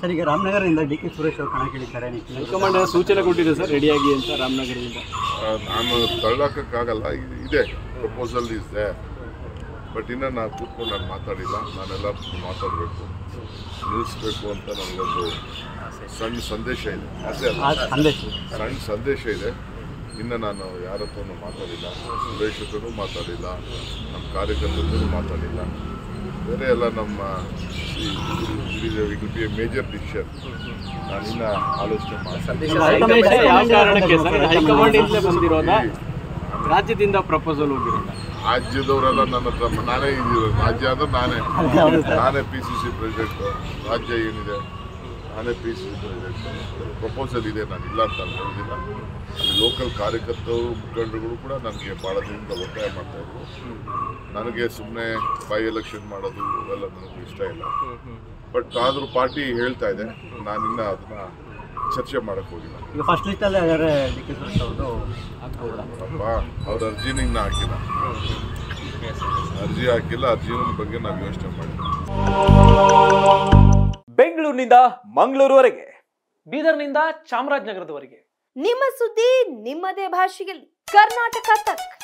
Sir ಈಗ ರಾಮನಗರದಿಂದ D K Suresh ಅವರು ಕಣಕ್ಕಿಳಿತಾರೆ Nikhil high command ಏನೋ ಸೂಚನೆ ಕೊಟ್ಟಿದೆ ಸರ್ ರೆಡಿಯಾಗಿ ಅಂತ ರಾಮನಗರದಿಂದ ಆ, ನಾನು ತಳ್ಳೋಕ್ಕಾಗಲ್ಲ ಇದು ಇದೆ ಪ್ರಪೋಸಲ್ ಇಸ್ ದೇ ಬಟ್ ಇನ್ನು ನಾನು ಕೂತ್ಕೊಂಡು ನಾನು ಮಾತಾಡಿಲ್ಲ ನಾನೆಲ್ಲ ಮಾತಾಡಬೇಕು ನಿಲ್ಲಿಸ್ಬೇಕು ಅಂತ ನನಗೊಂದು ಸಣ್ಣ ಸಂದೇಶ ಇದೆ ಅದೇ ಆ ಅಲ್ಲ ಸಂದೇಶ ಸಣ್ಣ ಸಂದೇಶ ಇದೆ ಇನ್ನು ನಾನು ಯಾರ ಹತ್ರನೂ ಮಾತಾಡಿಲ್ಲ ಸುರೇಶ್ ಹತ್ರನೂ ಮಾತಾಡಿಲ್ಲ ನಮ್ಮ ಕಾರ್ಯಕರ್ತರಲ್ಲೂ ಮಾತಾಡಿಲ್ಲ ಬೇರೆ ಎಲ್ಲ ನಮ್ಮ will be a major decision ನಾನು ಇನ್ನು ಆಲೋಚನೆ ಮಾಡ್ತೀನಿ ಸಂದೇಶ ಯಾವ ಕಾರಣಕ್ಕೆ ಸರ್ ಹೈಕಮಾಂಡ್ ಇಂದಲೇ ಬಂದಿರೋದಾ ರಾಜ್ಯದಿಂದ ಪ್ರಪೋಸಲ್ ಹೋಗಿರೋದ ರಾಜ್ಯದವರೆಲ್ಲ ನನ್ನ ಹತ್ರ ನಾನೇ ಇದ್ದೀರ ರಾಜ್ಯ ಅಂದ್ರೆ ನಾನೇ ಹೌದು ಸರ್. ನಾನೇ ಪಿ ಸಿ ಸಿ ಪ್ರೆಸಿಡೆಂಟ್ ರಾಜ್ಯ ಏನಿದೆ ನಾನೇ P C C president proposal ಇದೆ ನಾನು ಇಲ್ಲ ಅಂತ ನಾನು ಹೇಳೋದಿಲ್ಲ ಅಲ್ಲಿ ಲೋಕಲ್ ಕಾರ್ಯಕರ್ತರು ಮುಖಂಡರುಗಳು ಕೂಡ ನನಗೆ ಭಾಳ ದಿನದಿಂದ ಒತ್ತಾಯ ಮಾಡ್ತಾ ಇದ್ರು ನನಗೆ ಸುಮ್ಮನೆ ಬೈ ಎಲೆಕ್ಷನ್ ಮಾಡೋದು ಇವೆಲ್ಲ ನನಗೆ ಇಷ್ಟ ಇಲ್ಲ ಬಟ್ ಆದರೂ ಪಾರ್ಟಿ ಹೇಳ್ತಾ ಇದೆ ನಾನಿನ್ನ ಅದನ್ನ ಚರ್ಚೆ ಮಾಡಕ್ಕೆ ಹೋಗಿಲ್ಲ ಈಗ ಫಸ್ಟ್ ಲಿಸ್ಟಲ್ಲಿ ಹಾಗಾದ್ರೆ ಡಿ ಕೆ ಸುರೇಶ್ ಅವ್ರದ್ದು ಅಪ್ಪ ಅವ್ರ ಅರ್ಜಿನ ಇನ್ನ ಹಾಕಿಲ್ಲ ಅರ್ಜಿ ಹಾಕಿಲ್ಲ ಅರ್ಜಿನ ಬಗ್ಗೆ ನಾವು ಯೋಚನೆ ಮಾಡಿದ್ವಿ ಬೆಂಗಳೂರಿನಿಂದ ಮಂಗಳೂರುವರೆಗೆ ಬೀದರ್ನಿಂದ ಚಾಮರಾಜನಗರದವರೆಗೆ ನಿಮ್ಮ ಸುದ್ದಿ ನಿಮ್ಮದೇ ಭಾಷೆಯಲ್ಲಿ ಕರ್ನಾಟಕ ತಕ್